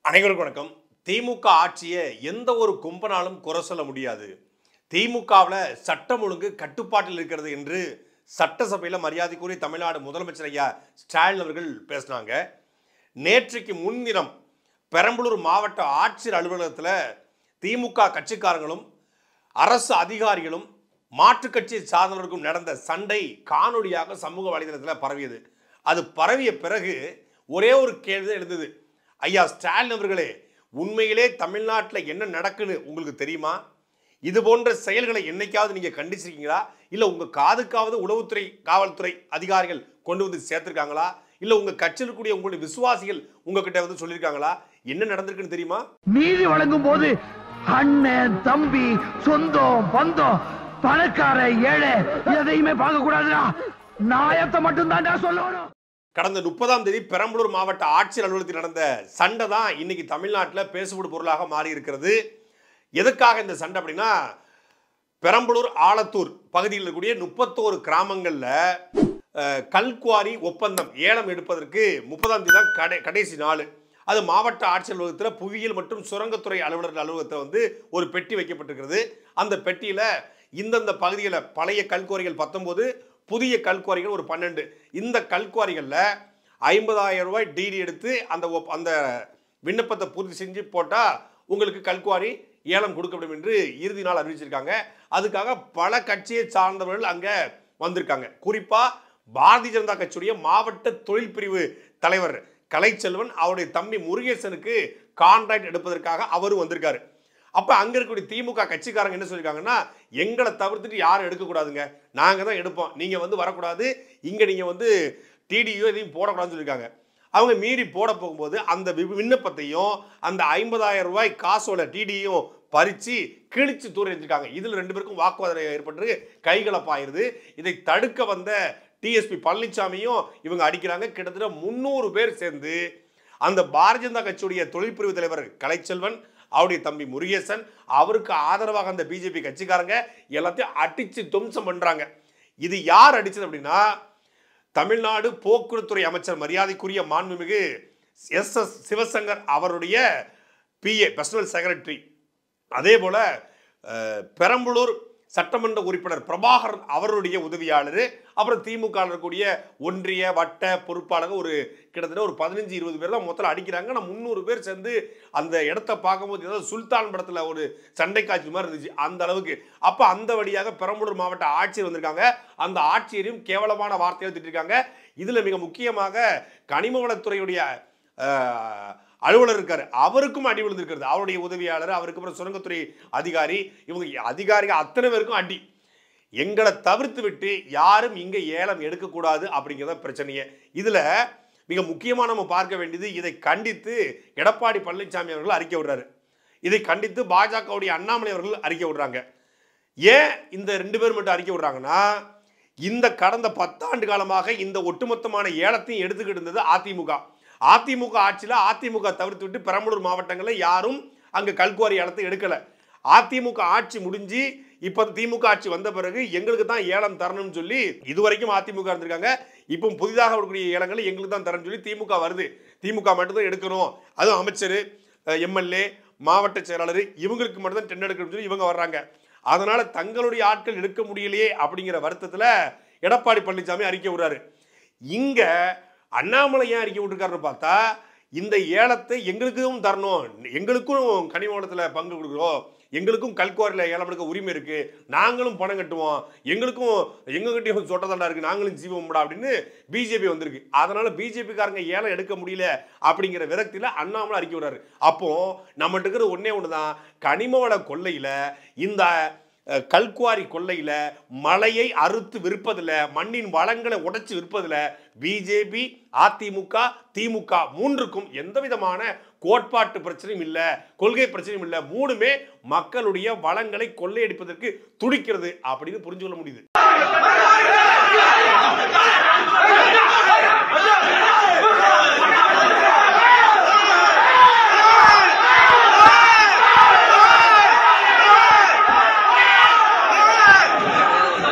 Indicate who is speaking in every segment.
Speaker 1: அனைவருக்கும் வணக்கம் திமுக ஆட்சியை எந்த ஒரு கும்பனாலும் குறை சொல்ல முடியாது திமுகவில் சட்டம் ஒழுங்கு கட்டுப்பாட்டில் இருக்கிறது என்று சட்டசபையில் மரியாதைக்குரிய தமிழ்நாடு முதலமைச்சர் ஐயா ஸ்டாலின் அவர்கள் பேசினாங்க நேற்றைக்கு முன்தினம் பெரம்பலூர் மாவட்ட ஆட்சியர் அலுவலகத்தில் திமுக கட்சிக்காரங்களும் அரசு அதிகாரிகளும் மாற்றுக் கட்சியை சார்ந்தவர்களுக்கும் நடந்த சண்டை காணொளியாக சமூக வலைதளத்தில் பரவியது அது பரவிய பிறகு ஒரே ஒரு கேள்வி தான் எழுந்தது ஐயா ஸ்டாலின் அவர்களே உண்மையிலே தமிழ்நாட்டில் என்ன நடக்குன்னு உங்களுக்கு தெரியுமா இது போன்ற செயல்களை என்னைக்காவது நீங்கள் கண்டிச்சிருக்கீங்களா இல்லை உங்கள் காதுக்காவது உளவுத்துறை காவல்துறை அதிகாரிகள் கொண்டு வந்து சேர்த்துருக்காங்களா இல்லை உங்கள் கட்சியில் இருக்கக்கூடிய உங்களுடைய விசுவாசிகள் உங்ககிட்ட வந்து சொல்லியிருக்காங்களா என்ன நடந்திருக்குன்னு தெரியுமா
Speaker 2: நீதி வழங்கும் போது அண்ணன் தம்பி சொந்தம் பந்தம் பணக்கார ஏழை எதையுமே பார்க்க கூடாதுடா நாயத்தை மட்டும் தான்டா சொல்லணும்
Speaker 1: கடந்த முப்பதாம் தேதி பெரம்பலூர் மாவட்ட ஆட்சியர் அலுவலகத்தில் நடந்த சண்டை தான் இன்னைக்கு தமிழ்நாட்டில் பேசுபடு பொருளாக மாறி இருக்கிறது எதுக்காக இந்த சண்டை அப்படின்னா பெரம்பலூர் ஆலத்தூர் பகுதியில் இருக்கக்கூடிய முப்பத்தோரு கிராமங்களில் கல்குவாரி ஒப்பந்தம் ஏலம் எடுப்பதற்கு முப்பதாம் தேதி தான் கடை கடைசி நாள் அது மாவட்ட ஆட்சியர் அலுவலகத்தில் புவியியல் மற்றும் சுரங்கத்துறை அலுவலர் அலுவலகத்தில் வந்து ஒரு பெட்டி வைக்கப்பட்டிருக்கிறது அந்த பெட்டியில் இந்தந்த பகுதிகளில் பழைய கல்குவாரிகள் பத்தொம்போது புதிய கல்குவாரிகள் ஒரு பன்னெண்டு இந்த கல்குவாரிகளில் ஐம்பதாயிரம் ரூபாய் டிடி எடுத்து அந்த ஒப்- அந்த விண்ணப்பத்தை பூர்த்தி செஞ்சு போட்டால் உங்களுக்கு கல்குவாரி ஏலம் கொடுக்கப்படும் என்று இறுதி நாள் அறிவிச்சிருக்காங்க அதுக்காக பல கட்சியை சார்ந்தவர்கள் அங்கே வந்திருக்காங்க குறிப்பாக பாரதிய ஜனதா கட்சியுடைய மாவட்ட தொழில் பிரிவு தலைவர் கலைச்செல்வன் அவருடைய தம்பி முருகேசனுக்கு கான்ட்ராக்ட் எடுப்பதற்காக அவரும் வந்திருக்காரு அப்போ அங்கே இருக்கக்கூடிய திமுக கட்சிக்காரங்க என்ன சொல்லியிருக்காங்கன்னா எங்களை தவிர்த்துட்டு யாரும் எடுக்கக்கூடாதுங்க நாங்கள் தான் எடுப்போம் நீங்கள் வந்து வரக்கூடாது இங்கே நீங்கள் வந்து டிடியோ எதையும் போடக்கூடாதுன்னு சொல்லியிருக்காங்க அவங்க மீறி போட போகும்போது அந்த வி- விண்ணப்பத்தையும் அந்த ஐம்பதாயிரம் ரூபாய் காசோட டிடியும் பறித்து கிழிச்சு தூர எறிஞ்சிருக்காங்க இதில் ரெண்டு பேருக்கும் வாக்குவாதம் ஏற்பட்டு கைகலப்பாயிருது இதை தடுக்க வந்த டிஎஸ்பி பழனிசாமியும் இவங்க அடிக்கிறாங்க கிட்டத்தட்ட முந்நூறு பேர் சேர்ந்து அந்த பாரதிய ஜனதா கட்சியுடைய தொழில்பிரிவு தலைவர் கலைச்செல்வன் அவருடைய தம்பி முருகேசன் அவருக்கு ஆதரவாக அந்த பிஜேபி கட்சிக்காரங்க எல்லாத்தையும் அடிச்சு துவம்சம் பண்றாங்க இது யார் அடிச்சது அப்படின்னா தமிழ்நாடு போக்குவரத்துறை அமைச்சர் மரியாதைக்குரிய மாண்புமிகு எஸ் எஸ் சிவசங்கர் அவருடைய பிஏ பர்சனல் செக்ரட்டரி அதே போல அஹ், பெரம்பலூர் சட்டமன்ற உறுப்பினர் பிரபாகரன் அவருடைய உதவியாளர் அப்புறம் திமுக ல இருக்கக்கூடிய ஒன்றிய வட்ட பொறுப்பாளர் ஒரு கிட்டத்தட்ட ஒரு பதினஞ்சு இருபது பேர் தான் மொத்தம் அடிக்கிறாங்க ஆனால் முந்நூறு பேர் சேர்ந்து அந்த இடத்த பார்க்கும்போது ஏதாவது சுல்தான் படத்தில் ஒரு சண்டை காட்சி மாதிரி இருந்துச்சு அந்த அளவுக்கு அப்போ அந்த வழியாக பெரம்பலூர் மாவட்ட ஆட்சியர் வந்திருக்காங்க அந்த ஆட்சியரையும் கேவலமான வார்த்தையை திட்டிருக்காங்க இதில் மிக முக்கியமாக கனிம வளத்துறையுடைய அஹ், அலுவலர் இருக்காரு அவருக்கும் அடி விழுந்திருக்கிறது அவருடைய உதவியாளர் அவருக்கு அப்புறம் சுரங்கத்துறை அதிகாரி இவங்க அதிகாரிகள் அத்தனை பேருக்கும் அடி எங்களை தவிர்த்து விட்டு யாரும் இங்கே ஏலம் எடுக்கக்கூடாது அப்படிங்கிறத பிரச்சனையே இதில் மிக முக்கியமாக நம்ம பார்க்க வேண்டியது இதை கண்டித்து எடப்பாடி பழனிசாமி அவர்கள் அறிக்கை விடுறாரு இதை கண்டித்து பாஜகவுடைய அண்ணாமலை அவர்கள் அறிக்கை விடுறாங்க ஏன் இந்த ரெண்டு பேர் மட்டும் அறிக்கை விடுறாங்கன்னா இந்த கடந்த பத்தாண்டு காலமாக இந்த ஒட்டுமொத்தமான ஏலத்தையும் எடுத்துக்கிட்டு இருந்தது அதிமுக அதிமுக ஆட்சியில் அதிமுக தவிர்த்து விட்டு பெரம்பலூர் மாவட்டங்களில் யாரும் அங்கே கல்குவாரி ஏலத்தை எடுக்கலை அதிமுக ஆட்சி முடிஞ்சு இப்போ திமுக ஆட்சி வந்த பிறகு எங்களுக்கு தான் ஏலம் தரணும்னு சொல்லி இதுவரைக்கும் அதிமுக இருந்திருக்காங்க இப்போ புதிதாக வரக்கூடிய ஏலங்களை எங்களுக்கு தான் தரணும்னு சொல்லி திமுக வருது திமுக மட்டும்தான் எடுக்கணும் அதுவும் அமைச்சர் எம்எல்ஏ மாவட்ட செயலாளர் இவங்களுக்கு மட்டும்தான் டெண்டர் எடுக்கணும்னு சொல்லி இவங்க வர்றாங்க அதனால தங்களுடைய ஆட்கள் எடுக்க முடியலையே அப்படிங்கிற வருத்தத்தில் எடப்பாடி பழனிசாமி அறிக்கை விடுறாரு இங்க அண்ணாமலை ஏன் அறிக்கை விட்டுருக்காருன்னு பார்த்தா இந்த ஏலத்தை எங்களுக்கும் தரணும் எங்களுக்கும் கனிம வளத்தில் பங்கு கொடுக்குறோம் எங்களுக்கும் கல்குவாரியில் ஏலம் எடுக்க உரிமை இருக்கு நாங்களும் பணம் கட்டுவோம் எங்களுக்கும் எங்ககிட்டயும் சொட்டதாண்டா இருக்கு நாங்களும் ஜீவம்டா அப்படின்னு பிஜேபி வந்திருக்கு அதனால பிஜேபிக்காரங்க ஏலம் எடுக்க முடியல அப்படிங்கிற விரக்தியில் அண்ணாமலை அறிக்கை விடுறாரு அப்போ நம்மகிட்ட இருக்கிற ஒன்னே ஒன்று தான் கனிம வள கொள்ளையில் இந்த அஹ், கல்குவாரி கொள்ளையில மலையை அறுத்து விற்பதில் மண்ணின் வளங்களை உடைச்சு விற்பதில் பிஜேபி அதிமுக திமுக மூன்றுக்கும் எந்த விதமான கோட்பாட்டு பிரச்சனையும் இல்லை கொள்கை பிரச்சனையும் இல்லை மூணுமே மக்களுடைய வளங்களை கொள்ளையடிப்பதற்கு துடிக்கிறது அப்படின்னு புரிஞ்சு கொள்ள முடியுது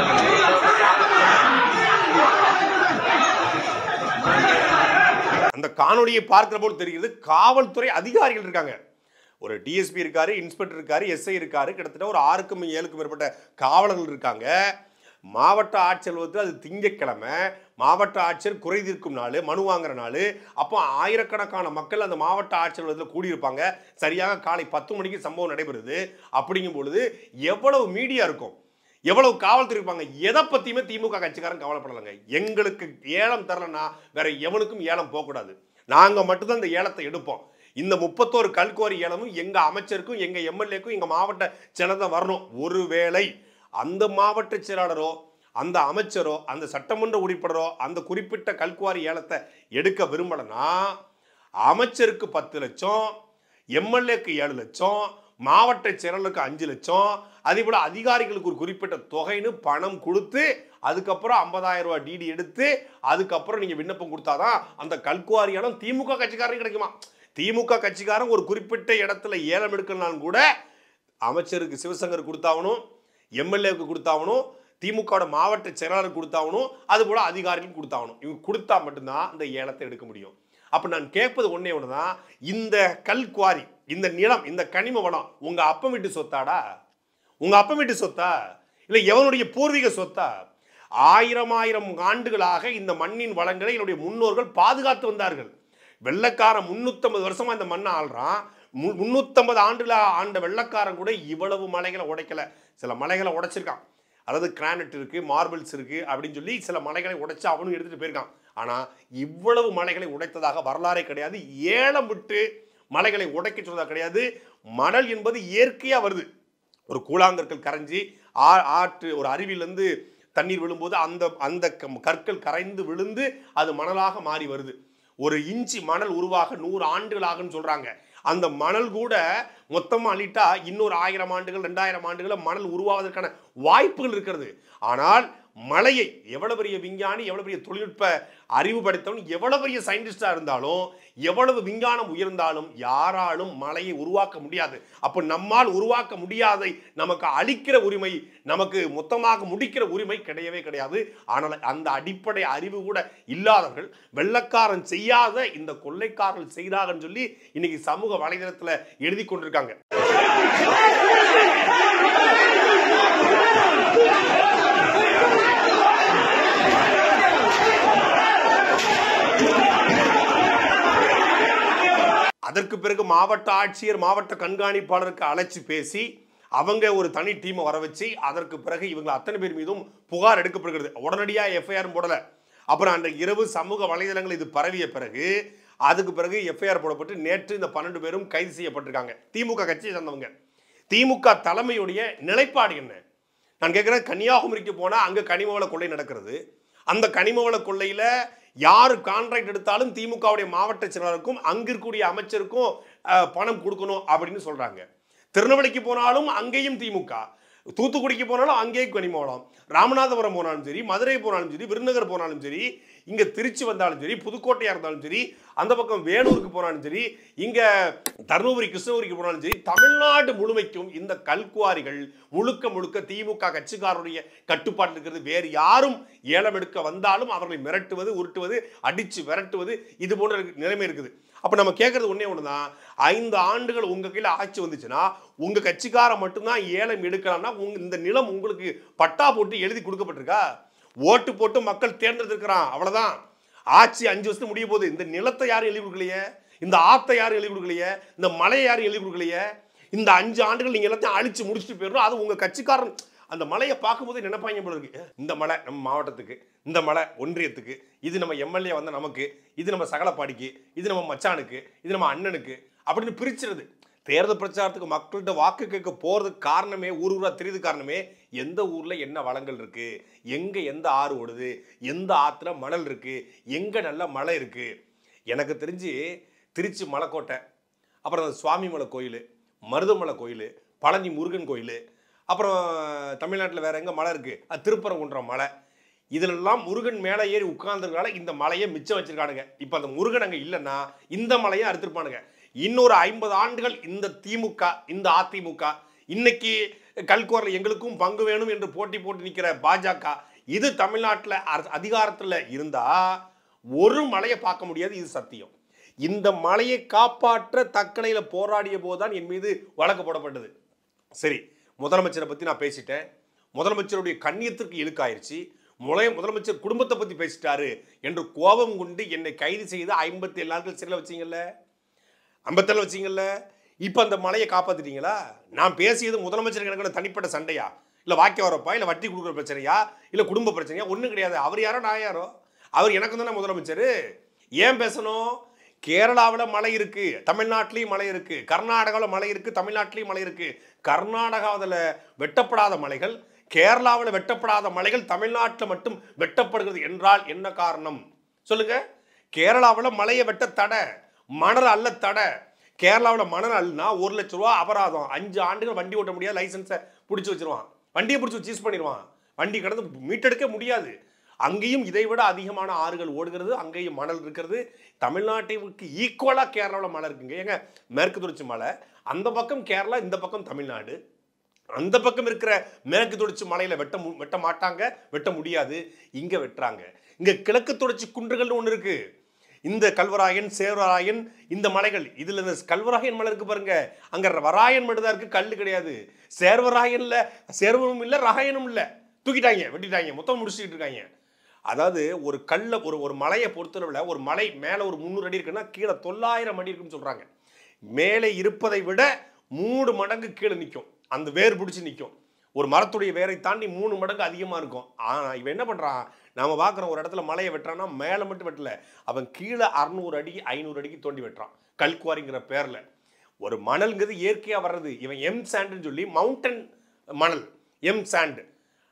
Speaker 1: அந்த காணொளியை பார்க்கிற போல் தெரிகிறது காவல்துறை அதிகாரிகள் இருக்காங்க ஒரு டிஎஸ்பி இருக்காரு இன்ஸ்பெக்டர் இருக்காரு எஸ்ஐ இருக்காரு கிட்டத்தட்ட ஒரு ஆறுக்கும் ஏழுக்கும் மேற்பட்ட காவலர்கள் இருக்காங்க மாவட்ட ஆட்சியர் அலுவலகத்தில் அது திங்கட்கிழமை மாவட்ட ஆட்சியர் குறை தீர்க்கும் நாள் மனு வாங்குற நாள் அப்போ ஆயிரக்கணக்கான மக்கள் அந்த மாவட்ட ஆட்சியர் அலுவலகத்தில் கூடியிருப்பாங்க சரியாக காலை பத்து மணிக்கு சம்பவம் நடைபெறுது அப்படிங்கும் பொழுது எவ்வளவு மீடியா இருக்கும் எவ்வளவு காவல்துறை இருப்பாங்க எதை பத்தியுமே திமுக கட்சிக்காரன் கவலைப்படலைங்க எங்களுக்கு ஏலம் தரலன்னா வேற எவனுக்கும் ஏலம் போகக்கூடாது நாங்க மட்டும்தான் இந்த ஏலத்தை எடுப்போம் இந்த முப்பத்தோரு கல்குவாரி ஏலமும் எங்க அமைச்சருக்கும் எங்க எம்எல்ஏக்கும் எங்க மாவட்ட செயலர் வரணும் ஒருவேளை அந்த மாவட்ட செயலாளரோ அந்த அமைச்சரோ அந்த சட்டமன்ற உறுப்பினரோ அந்த குறிப்பிட்ட கல்குவாரி ஏலத்தை எடுக்க விரும்பலனா அமைச்சருக்கு பத்து லட்சம் எம்எல்ஏக்கு ஏழு லட்சம் மாவட்ட செயலருக்கு அஞ்சு லட்சம் அதே போல அதிகாரிகளுக்கு ஒரு குறிப்பிட்ட தொகைன்னு பணம் கொடுத்து அதுக்கப்புறம் ஐம்பதாயிரம் ரூபாய் டிடி எடுத்து அதுக்கப்புறம் நீங்க விண்ணப்பம் கொடுத்தாதான் அந்த கல்குவாரி இடம் திமுக கட்சிக்காரன் கிடைக்குமா திமுக கட்சிக்காரன் ஒரு குறிப்பிட்ட இடத்துல ஏலம் எடுக்கணும்னாலும் கூட அமைச்சருக்கு சிவசங்கர் கொடுத்தாகணும் எம்எல்ஏவுக்கு கொடுத்தாகணும் திமுகவோட மாவட்ட செயலாளருக்கு கொடுத்தாகணும் அது போல அதிகாரிகளுக்கு கொடுத்தாகணும் இவங்க கொடுத்தா மட்டும்தான் இந்த ஏலத்தை எடுக்க முடியும் அப்ப நான் கேட்பது ஒண்ணே ஒன்று தான் இந்த கல் குவாரி இந்த நிலம் இந்த கனிம வளம் உங்க அப்பன் வீட்டு சொத்தாடா உங்க அப்பன் வீட்டு சொத்தா இல்லை எவனுடைய பூர்வீக சொத்தா ஆயிரம் ஆயிரம் ஆண்டுகளாக இந்த மண்ணின் வளங்களை என்னுடைய முன்னோர்கள் பாதுகாத்து வந்தார்கள் வெள்ளக்காரன் முன்னூத்தம்பது வருஷமா இந்த மண்ணை ஆள்றான் மு- முன்னூத்தம்பது ஆண்டுகளா ஆண்ட வெள்ளக்காரன் கூட இவ்வளவு மலைகளை உடைக்கல சில மலைகளை உடைச்சிருக்கான் அதாவது கிரானைட் இருக்கு மார்பிள்ஸ் இருக்கு அப்படின்னு சொல்லி சில மலைகளை உடைச்சு அவனும் எடுத்துட்டு போயிருக்கான் ஆனா இவ்வளவு மலைகளை உடைத்ததாக வரலாறே கிடையாது ஏலம் விட்டு மலைகளை உடைக்க சொன்னதாக கிடையாது மணல் என்பது இயற்கையா வருது ஒரு கூழாங்கற்கள் கரைஞ்சி ஆ- ஆற்று ஒரு அருவியிலேருந்து தண்ணீர் விழும்போது அந்த அந்த க- கற்கள் கரைந்து விழுந்து அது மணலாக மாறி வருது ஒரு இன்ச்சு மணல் உருவாக நூறு ஆண்டுகள் ஆகும்னு சொல்றாங்க அந்த மணல் கூட மொத்தமாக அள்ளிட்டா இன்னொரு ஆயிரம் ஆண்டுகள் ரெண்டாயிரம் ஆண்டுகள மணல் உருவாவதற்கான வாய்ப்புகள் இருக்கிறது ஆனால் மலையை எவ்வளவு பெரிய விஞ்ஞானி எவ்வளவு பெரிய தொழில்நுட்ப அறிவு படைத்தவன் எவ்வளவு பெரிய சயின்டிஸ்டா இருந்தாலும் எவ்வளவு விஞ்ஞானம் உயர்ந்தாலும் யாராலும் மலையை உருவாக்க முடியாது அப்போ நம்மால் உருவாக்க முடியாதை நமக்கு அளிக்கிற உரிமை நமக்கு மொத்தமாக முடிக்கிற உரிமை கிடையவே கிடையாது ஆனால் அந்த அடிப்படை அறிவு கூட இல்லாதவர்கள் வெள்ளக்காரன் செய்யாத இந்த கொள்ளைக்காரர்கள் செய்கிறாங்கன்னு சொல்லி இன்னைக்கு சமூக வலைதளத்துல எழுதி கொண்டிருக்காங்க அதற்கு பிறகு மாவட்ட ஆட்சியர் மாவட்ட கண்காணிப்பாளருக்கு அழைச்சி பேசி அவங்க ஒரு தனி டீமை வர வச்சு அதற்கு பிறகு இவங்க அத்தனை பேர் மீதும் புகார் எடுக்கப்படுகிறது உடனடியாக எஃப்ஐஆர் போடல அப்புறம் அந்த இரவு சமூக வலைதளங்கள் இது பரவிய பிறகு அதுக்கு பிறகு எஃப்ஐஆர் போடப்பட்டு நேற்று இந்த பன்னெண்டு பேரும் கைது செய்யப்பட்டிருக்காங்க திமுக கட்சியை சேர்ந்தவங்க திமுக தலைமையுடைய நிலைப்பாடு என்ன நான் கேட்குறேன் கன்னியாகுமரிக்கு போனால் அங்கே கனிமவள கொள்ளை நடக்கிறது அந்த கனிமவள கொள்ளையில் யார் கான்ட்ராக்ட் எடுத்தாலும் திமுகவுடைய மாவட்ட செயலாளருக்கும் அங்க இருக்கக்கூடிய அமைச்சருக்கும் அஹ், பணம் கொடுக்கணும் அப்படின்னு சொல்றாங்க திருநெல்வேலிக்கு போனாலும் அங்கேயும் திமுக தூத்துக்குடிக்கு போனாலும் அங்கேயும் கனிமவளம் ராமநாதபுரம் போனாலும் சரி மதுரை போனாலும் சரி விருதுநகர் போனாலும் சரி இங்க திருச்சி வந்தாலும் சரி புதுக்கோட்டையா இருந்தாலும் சரி அந்த பக்கம் வேலூருக்கு போனாலும் சரி இங்க தருமபுரி கிருஷ்ணகிரிக்கு போனாலும் சரி தமிழ்நாடு முழுமைக்கும் இந்த கல்குவாரிகள் முழுக்க முழுக்க திமுக கட்சிக்காரருடைய கட்டுப்பாட்டில் இருக்கிறது வேறு யாரும் ஏலம் எடுக்க வந்தாலும் அவர்களை மிரட்டுவது உருட்டுவது அடிச்சு விரட்டுவது இது போன்ற இருக்கு- நிலைமை இருக்குது அப்ப நம்ம கேட்கறது ஒண்ணே ஒண்ணுதான் ஐந்து ஆண்டுகள் உங்க கையில ஆட்சி வந்துச்சுன்னா உங்க கட்சிக்காரன் மட்டும்தான் ஏலம் எடுக்கலாம்னா உங்க இந்த நிலம் உங்களுக்கு பட்டா போட்டு எழுதி கொடுக்கப்பட்டிருக்கா ஓட்டு போட்டு மக்கள் தேர்ந்தெடுத்திருக்கிறான் அவ்வளவுதான் ஆட்சி அஞ்சு வருஷத்துக்கு முடிய போகுது இந்த நிலத்தை யாரும் எழுதி கொடுக்கலையே இந்த ஆத்தை யாரும் எழுதி கொடுக்கலையே இந்த மலையை யாரும் எழுதி கொடுக்கலையே இந்த அஞ்சு ஆண்டுகள் நீங்க எல்லாத்தையும் அழிச்சு முடிச்சுட்டு போயிடும் அது உங்க கட்சிக்காரன் அந்த மலையை பார்க்கும்போது நினைப்பாங்க போல இருக்கு இந்த மலை நம்ம மாவட்டத்துக்கு இந்த மலை ஒன்றியத்துக்கு இது நம்ம எம்எல்ஏ வந்த நமக்கு இது நம்ம சகலப்பாடிக்கு இது நம்ம மச்சானுக்கு இது நம்ம அண்ணனுக்கு அப்படின்னு பிரிச்சிருது தேர்தல் பிரச்சாரத்துக்கு மக்கள்கிட்ட வாக்கு கேட்க போறதுக்கு காரணமே ஊர் ஊரா தெரியுது காரணமே எந்த ஊர்ல என்ன வளங்கள் இருக்கு எங்க எந்த ஆறு ஓடுது எந்த ஆத்துல மணல் இருக்கு எங்க நல்ல மலை இருக்கு எனக்கு தெரிஞ்சு திருச்சி மலைக்கோட்டை அப்புறம் அந்த சுவாமிமலை கோயில் மருதமலை கோயில் பழனி முருகன் கோயில் அப்புறம் தமிழ்நாட்டில் வேற எங்க மலை இருக்கு அது திருப்பரங்குன்றம் மலை இதிலெல்லாம் முருகன் மேலே ஏறி உட்கார்ந்ததுனால இந்த மலையை மிச்சம் வச்சிருக்கானுங்க இப்போ அந்த முருகன் அங்கே இல்லைன்னா இந்த மலையை அறுத்திருப்பானுங்க இன்னொரு ஐம்பது ஆண்டுகள் இந்த திமுக இந்த அதிமுக இன்னைக்கு கல்குவரில் எங்களுக்கும் பங்கு வேணும் என்று போட்டி போட்டு நிற்கிற பாஜக இது தமிழ்நாட்டில் அதிகாரத்தில் இருந்தா ஒரு மலையை பார்க்க முடியாது இது சத்தியம் இந்த மலையை காப்பாற்ற தக்கலையில் போராடிய போதுதான் என் மீது வழக்கு போடப்பட்டது சரி முதலமைச்சரை பற்றி நான் பேசிட்டேன் முதலமைச்சருடைய கண்ணியத்திற்கு இழுக்காயிருச்சு முளைய முதலமைச்சர் குடும்பத்தை பற்றி பேசிட்டாரு என்று கோபம் கொண்டு என்னை கைது செய்து ஐம்பத்தி ஏழு நாட்கள் சிறையில் வச்சீங்கல்ல ஐம்பத்தேழு வச்சீங்கல்ல இப்போ அந்த மலையை காப்பாத்திட்டீங்களா நான் பேசியது முதலமைச்சருக்கு எனக்கு தனிப்பட்ட சண்டையா இல்லை வாக்கிய வரப்பா இல்லை வட்டி கொடுக்குற பிரச்சனையா இல்லை குடும்ப பிரச்சனையா ஒன்றும் கிடையாது அவர் யாரோ நான் யாரோ அவர் எனக்கு தானே முதலமைச்சர் ஏன் பேசணும் கேரளாவில் மழை இருக்கு தமிழ்நாட்டிலையும் மழை இருக்கு கர்நாடகாவில் மழை இருக்கு தமிழ்நாட்டிலையும் மழை இருக்கு கர்நாடகாவில் வெட்டப்படாத மலைகள் கேரளாவில் வெட்டப்படாத மலைகள் தமிழ்நாட்டில் மட்டும் வெட்டப்படுகிறது என்றால் என்ன காரணம் சொல்லுங்க கேரளாவில் மலையை வெட்ட தடை மணல் அல்ல தடை கேரளாவில் மணல் அள்ளினா ஒரு லட்ச ரூபா அபராதம் அஞ்சு ஆண்டுகள் வண்டி ஓட்ட முடியாது லைசன்ஸை பிடிச்சி வச்சிருவான் வண்டியை பிடிச்சி சீஸ் பண்ணிடுவான் வண்டி கடந்து மீட்டெடுக்க முடியாது அங்கேயும் இதை விட அதிகமான ஆறுகள் ஓடுகிறது அங்கேயும் மணல் இருக்கிறது தமிழ்நாட்டிற்கு ஈக்குவலாக கேரளாவில் மழை இருக்குங்க ஏங்க மேற்கு தொடர்ச்சி மலை அந்த பக்கம் கேரளா இந்த பக்கம் தமிழ்நாடு அந்த பக்கம் இருக்கிற மேற்கு தொடர்ச்சி மலையில வெட்ட மு- வெட்ட மாட்டாங்க வெட்ட முடியாது இங்க வெட்டுறாங்க இங்க கிழக்கு தொடர்ச்சி குன்றுகள்னு ஒன்று இருக்கு இந்த கல்வராயன் சேர்வராயன் இந்த மலைகள் இதுல இந்த கல்வராயன் மலை இருக்கு பாருங்க அங்க வராயன் மட்டும் தான் இருக்கு கல் கிடையாது சேர்வராயன்ல சேர்வரும் இல்ல ரகாயனும் இல்ல தூக்கிட்டாங்க வெட்டிட்டாங்க மொத்தம் முடிச்சுக்கிட்டு இருக்காங்க அதாவது ஒரு கல்ல ஒரு ஒரு மலையை பொறுத்தளவில் ஒரு மலை மேலே ஒரு முந்நூறு அடி இருக்குன்னா கீழே தொள்ளாயிரம் அடி இருக்குன்னு சொல்கிறாங்க மேலே இருப்பதை விட மூணு மடங்கு கீழே நிற்கும் அந்த வேர் பிடிச்சி நிற்கும் ஒரு மரத்துடைய வேரை தாண்டி மூணு மடங்கு அதிகமாக இருக்கும் ஆனால் இவன் என்ன பண்ணுறான் நாம பார்க்குறோம் ஒரு இடத்துல மலையை வெட்டுறான்னா மேலே மட்டும் வெட்டல அவன் கீழே அறநூறு அடி ஐநூறு அடிக்கு தோண்டி வெட்டுறான் கல்குவாரிங்கிற பேரில் ஒரு மணல்ங்கிறது இயற்கையாக வர்றது இவன் எம் சாண்டுன்னு சொல்லி மவுண்டன் மணல் எம் சாண்டு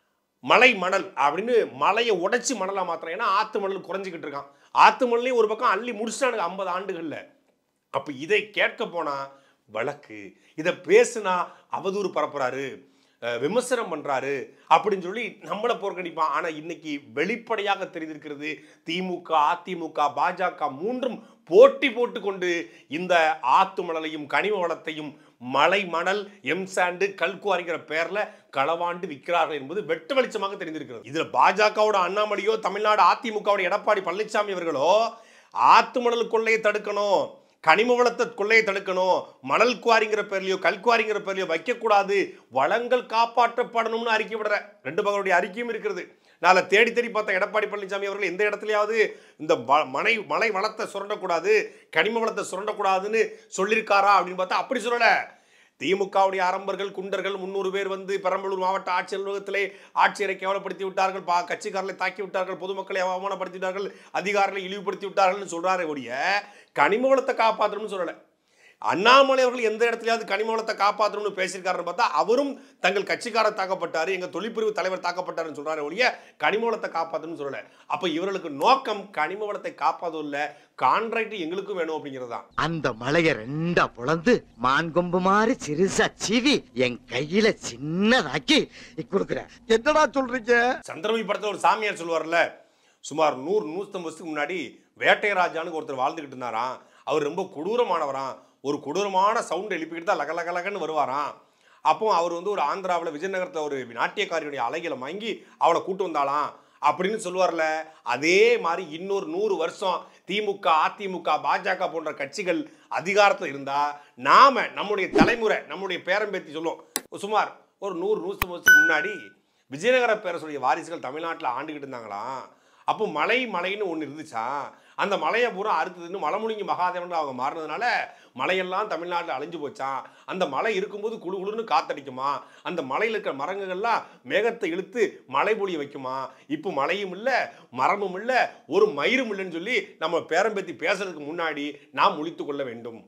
Speaker 1: மலை மணல் அப்படின்னு மலையை உடைச்சி மணலா மாத்திரம் ஏன்னா ஆத்து மணல் குறைஞ்சிக்கிட்டு இருக்கான் ஆத்து மணலையும் ஒரு பக்கம் அள்ளி முடிச்சிட்டானுங்க ஐம்பது ஆண்டுகள்ல அப்ப இதை கேட்க போனா வழக்கு இதை பேசுனா அவதூறு பரப்புறாரு அஹ் விமர்சனம் பண்றாரு அப்படின்னு சொல்லி நம்மளை புறக்கணிப்பான் ஆனா இன்னைக்கு வெளிப்படையாக தெரிந்திருக்கிறது திமுக அதிமுக பாஜக மூன்றும் போட்டி போட்டு கொண்டு இந்த ஆத்து மணலையும் கனிம வளத்தையும் மலை மணல் எம் சாண்டு கல்குவாரிங்கிற பேர்ல களவாண்டு விற்கிறார்கள் என்பது வெட்ட வெளிச்சமாக தெரிந்திருக்கிறது இதுல பாஜகவோட அண்ணாமலையோ தமிழ்நாடு அதிமுகவோட எடப்பாடி பழனிசாமி அவர்களோ ஆத்து மணல் கொள்ளையை தடுக்கணும் கனிம வளத்தை கொள்ளையை தடுக்கணும் மணல் குவாரிங்கிற பேர்லயோ கல்குவாரிங்கிற பேர்லயோ வைக்கக்கூடாது வளங்கள் காப்பாற்றப்படணும்னு அறிக்கை விடுற ரெண்டு பகலுடைய அறிக்கையும் இருக்கிறது நாளை தேடி தேடி பார்த்த எடப்பாடி பழனிசாமி அவர்கள் எந்த இடத்துலயாவது இந்த வ- மனை மலை வளத்தை சுரண்டக்கூடாது கனிம வளத்தை சுரண்டக்கூடாதுன்னு சொல்லியிருக்காரா அப்படின்னு பார்த்தா அப்படி சொல்லலை திமுகவுடைய அரம்பர்கள் குண்டர்கள் முன்னூறு பேர் வந்து பெரம்பலூர் மாவட்ட ஆட்சியர் அலுவலகத்திலே ஆட்சியரை கேவலப்படுத்தி விட்டார்கள் பா கட்சிக்காரர்களை தாக்கி விட்டார்கள் பொதுமக்களை அவமானப்படுத்தி விட்டார்கள் அதிகாரிகளை இழிவுபடுத்தி விட்டார்கள்னு சொல்றாரே ஒழிய கனிம வளத்தை காப்பாற்றணும்னு சொல்லலை அண்ணாமலை அவர்கள் எந்த இடத்துலயாவது கனிம வளத்தை காப்பாற்றணும்னு பேசியிருக்காருன்னு பார்த்தா அவரும் தங்கள் கட்சிக்காரர் தாக்கப்பட்டாரு எங்க தொழிற்பிரிவு தலைவர் தாக்கப்பட்டாருன்னு சொல்றாரு ஒழிய கனிம வளத்தை காப்பாற்றணும்னு சொல்லல அப்ப இவர்களுக்கு நோக்கம் கனிம வளத்தை காப்பாதும் இல்ல கான்ட்ராக்ட் எங்களுக்கும் வேணும் அப்படிங்கிறது தான்
Speaker 3: அந்த மலைய ரெண்டா பொளந்து மான் கொம்பு மாதிரி சிறுசா சீவி என் கையில சின்னதாக்கி கொடுக்குறேன்
Speaker 2: என்னடா சொல்றீங்க
Speaker 1: சந்திரமுகி படத்துல ஒரு சாமியார் சொல்லுவார்ல சுமார் நூறு நூற்றம்பது வருஷத்துக்கு முன்னாடி வேட்டையராஜான்னு ஒருத்தர் வாழ்ந்துகிட்டு இருந்தாராம் அவர் ரொம்ப கொடூரமானவராம் ஒரு கொடூரமான சவுண்ட் எழுப்பிக்கிட்டு தான் லக லக லகன்னு வருவாராம் அப்போ அவர் வந்து ஒரு ஆந்திராவில் விஜயநகரத்தில் ஒரு நாட்டியக்காரியுடைய அலைகளை வாங்கி அவளை கூட்டு வந்தாளாம் அப்படின்னு சொல்லுவார்ல அதே மாதிரி இன்னொரு நூறு வருஷம் திமுக அதிமுக பாஜக போன்ற கட்சிகள் அதிகாரத்தில் இருந்தா நாம நம்முடைய தலைமுறை நம்முடைய பேரம்பேத்தி சொல்லுவோம் சுமார் ஒரு நூறு நூற்று வருஷத்துக்கு முன்னாடி விஜயநகர பேரரசுடைய வாரிசுகள் தமிழ்நாட்டில் ஆண்டுகிட்டு இருந்தாங்களாம் அப்போ மலை மலைன்னு ஒன்று இருந்துச்சா அந்த மலையை பூரா அறுத்ததுன்னு மலைமுழுங்கி மகாதேவன் அவங்க மாறினதுனால மலையெல்லாம் தமிழ்நாட்டில் அழிஞ்சு போச்சான் அந்த மலை இருக்கும்போது குளு குளுன்னு காத்தடிக்குமா அந்த மலையில் இருக்கிற மரங்கள்லாம் மேகத்தை இழுத்து மழை பொழிய வைக்குமா இப்போ மலையும் இல்லை மரமும் இல்லை ஒரு மயிரும் இல்லைன்னு சொல்லி நம்ம பேரம்பேத்தி பேசுறதுக்கு முன்னாடி நாம் முழித்து கொள்ள வேண்டும்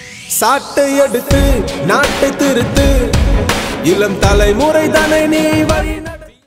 Speaker 4: சாட்டை எடுத்து நாட்டை திருத்து இளம் தலைமுறை தானே நீ வழி நட-